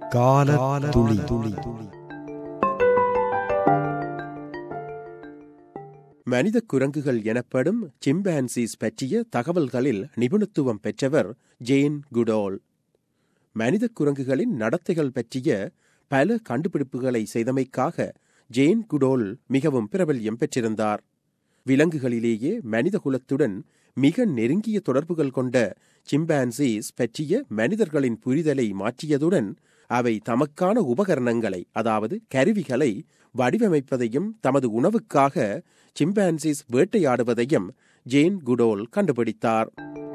கால துளி துளி மனித குரங்குகள் எனப்படும் சிம்பான்சிஸ் பற்றிய தகவல்களில் நிபுணத்துவம் பெற்றவர் ஜேன் குடோல் மனித குரங்குகளின் நடத்தைகள் பற்றிய பல கண்டுபிடிப்புகளை செய்தமைக்காக ஜேன் குடோல் மிகவும் பிரபல்யம் பெற்றிருந்தார் விலங்குகளிலேயே மனித குலத்துடன் மிக நெருங்கிய தொடர்புகள் கொண்ட சிம்பான்சிஸ் பற்றிய மனிதர்களின் புரிதலை மாற்றியதுடன் அவை தமக்கான உபகரணங்களை அதாவது கருவிகளை வடிவமைப்பதையும் தமது உணவுக்காக சிம்பான்சிஸ் வேட்டையாடுவதையும் ஜேன் குடோல் கண்டுபிடித்தார்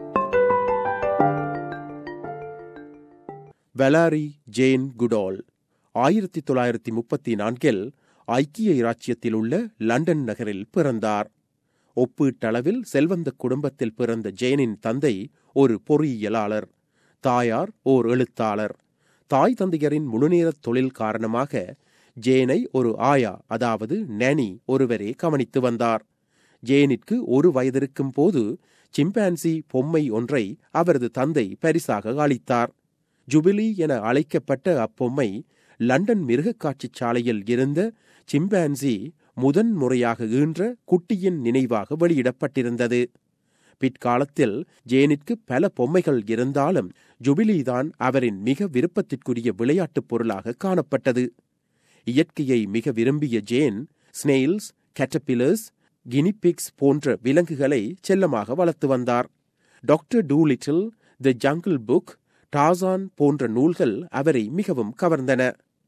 வெலாரி ஜேன் குடோல் ஆயிரத்தி தொள்ளாயிரத்தி முப்பத்தி நான்கில் ஐக்கிய இராச்சியத்தில் உள்ள லண்டன் நகரில் பிறந்தார் ஒப்பீட்டளவில் செல்வந்த குடும்பத்தில் பிறந்த ஜேனின் தந்தை ஒரு பொறியியலாளர் தாயார் ஓர் எழுத்தாளர் தாய் தந்தையரின் முழுநேரத் தொழில் காரணமாக ஜேனை ஒரு ஆயா அதாவது நனி ஒருவரே கவனித்து வந்தார் ஜேனிற்கு ஒரு வயதிருக்கும் போது சிம்பான்சி பொம்மை ஒன்றை அவரது தந்தை பரிசாக அளித்தார் ஜுபிலி என அழைக்கப்பட்ட அப்பொம்மை லண்டன் மிருகக்காட்சிச் சாலையில் இருந்த சிம்பான்சி முதன் முறையாக ஈன்ற குட்டியின் நினைவாக வெளியிடப்பட்டிருந்தது பிற்காலத்தில் ஜேனிற்கு பல பொம்மைகள் இருந்தாலும் ஜுபிலிதான் அவரின் மிக விருப்பத்திற்குரிய விளையாட்டுப் பொருளாக காணப்பட்டது இயற்கையை மிக விரும்பிய ஜேன் ஸ்னெயில்ஸ் கேட்டபிலர்ஸ் கினிபிக்ஸ் போன்ற விலங்குகளை செல்லமாக வளர்த்து வந்தார் Doctor Dolittle the Jungle Book Tarzan போன்ற நூல்கள் அவரை மிகவும் கவர்ந்தன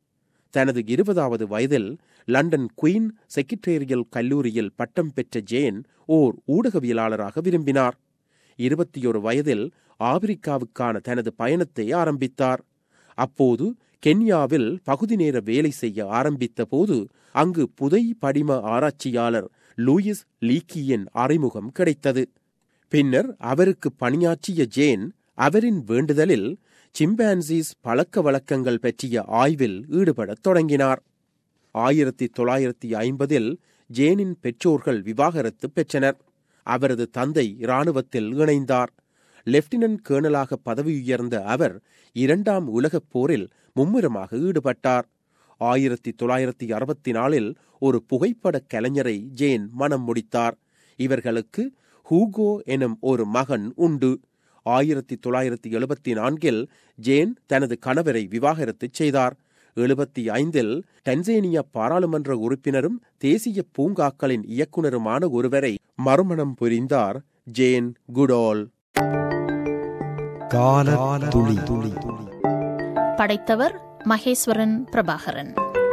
தனது இருபதாவது வயதில் லண்டன் குயின் செக்ரட்டேரியல் கல்லூரியில் பட்டம் பெற்ற ஜேன் ஓர் ஊடகவியலாளராக விரும்பினார் இருபத்தியொரு வயதில் ஆப்பிரிக்காவுக்கான தனது பயணத்தை ஆரம்பித்தார் அப்போது கென்யாவில் பகுதி நேர வேலை செய்ய ஆரம்பித்த போது அங்கு புதை படிம ஆராய்ச்சியாளர் லூயிஸ் லீக்கியின் அறிமுகம் கிடைத்தது பின்னர் அவருக்கு பணியாற்றிய ஜேன் அவரின் வேண்டுதலில் சிம்பான்சிஸ் பழக்க வழக்கங்கள் பற்றிய ஆய்வில் ஈடுபடத் தொடங்கினார் ஆயிரத்தி தொள்ளாயிரத்தி ஐம்பதில் ஜேனின் பெற்றோர்கள் விவாகரத்து பெற்றனர் அவரது தந்தை இராணுவத்தில் இணைந்தார் லெப்டினன்ட் கேர்னலாக பதவியுயர்ந்த அவர் இரண்டாம் உலகப் போரில் மும்முரமாக ஈடுபட்டார் ஆயிரத்தி தொள்ளாயிரத்தி அறுபத்தி நாலில் ஒரு புகைப்படக் கலைஞரை ஜேன் மனம் முடித்தார் இவர்களுக்கு ஹூகோ எனும் ஒரு மகன் உண்டு ஆயிரத்தி தொள்ளாயிரத்தி எழுபத்தி நான்கில் ஜேன் தனது கணவரை விவாகரத்து செய்தார் எழுபத்தி ஐந்தில் டன்சேனியா பாராளுமன்ற உறுப்பினரும் தேசிய பூங்காக்களின் இயக்குனருமான ஒருவரை மறுமணம் புரிந்தார் ஜேன் குடோல் கால துளி துளி படைத்தவர் மகேஸ்வரன் பிரபாகரன்